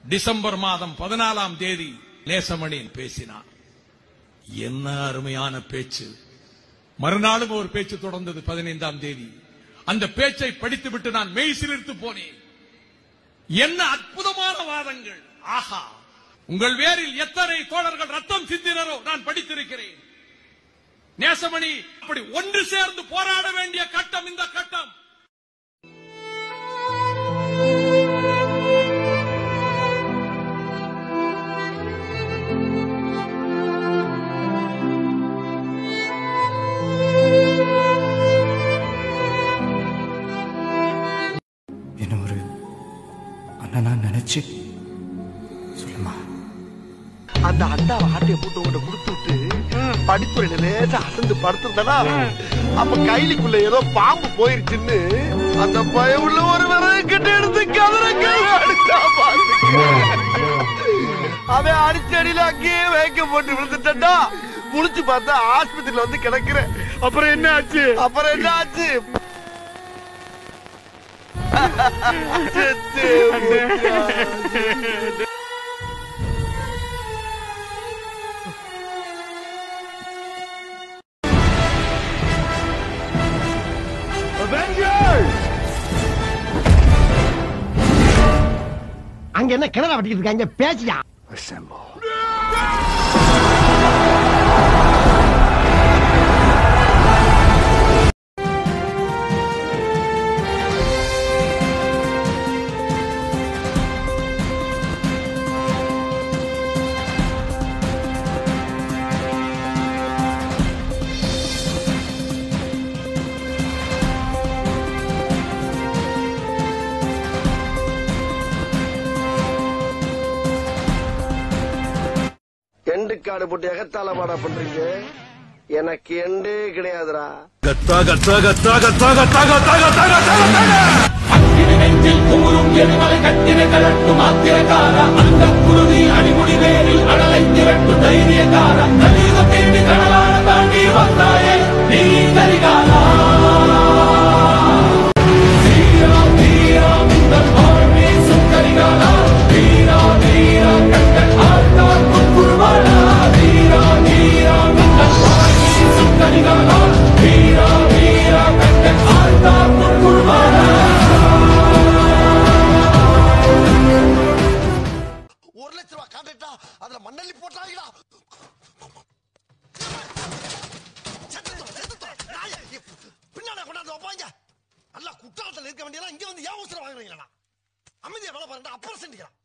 December மாதம் பதினாலாம் தேதி நேசமணியன் பேசினார் என்ன அருமையான பேச்சு மறுநாளும் ஒரு பேச்சு தொடர்ந்தது பதினைந்தாம் தேதி அந்த பேச்சை படித்துவிட்டு நான் மெய் சிலிர்த்து போனேன் என்ன அற்புதமான வாதங்கள் ஆஹா உங்கள் வேரில் எத்தனை தோழர்கள் ரத்தம் சிந்தினரோ நான் படித்திருக்கிறேன் நேசமணி அப்படி ஒன்று சேர்ந்து போராட வேண்டிய கட்டம் இந்த கட்டம் என்ன ஒரு அண்ணனா நினைச்சு சொல்லுமா அந்த அண்டாவை ஆட்டைய போட்டு உங்கள்ட்ட கொடுத்து விட்டு படித்துறையில லேசா அசந்து படுத்திருந்தனா அப்ப கைலிக்குள்ள ஏதோ பாம்பு போயிருச்சுன்னு அந்த பயவுள்ள ஒரு விறகு கிட்ட எடுத்து கதற அடிச்சா பாத்துக்க. அவன் அடிச்சடியில அங்கேயே வைக்க போட்டு விழுந்துட்டா முழிச்சு பார்த்தா ஆஸ்பத்திரியில வந்து கிடக்குறேன் அப்புறம் என்ன ஆச்சு அப்புறம் என்ன ஆச்சு செத்து போச்சா. அங்க என்ன கிணறு வட்டிக்கிட்டு இருக்காங்க பேச்சியா எண்டு காடு போட்டு எகத்தால பாடா பண்றீங்க எனக்கு எண்டே கிடையாதுடா நெஞ்சில் குமுறும் எரிமலை கட்டினை கலட்டும் ஆத்திரக்கார அந்த குருதி அடிமுடி வேரில் அடலை திரட்டும் தைரியக்கார கலியுக தேடி கடலான தாண்டி வந்தாயே நீ கரிகாலா தீரா தீரா உங்கள் வாழ்வே சுக்கரிகாலா தீரா தீரா கண்கள் ஆழ்ந்தார் குருவாளா தீரா தீரா உங்கள் வாழ்வே சுக்கரிகாலா தீரா தீரா கண்கள் ஆழ்ந்தார் குருவாளா ஒரு லட்ச ரூபாய் கான்ட்ராக்டா அதுல மண்ணள்ளி போட்டாங்கடா செத்துட்டோம், செத்துட்டோம். நாயே, பின்னால கொண்டாந்து வைப்பாங்க நல்லா குற்றாலத்தில் இருக்க வேண்டியதெல்லாம் இங்க வந்து ஏன் அவசரம் வாங்குறீங்களா அமைதியா வேலை பாருங்க அப்புறம் செஞ்சுக்கலாம்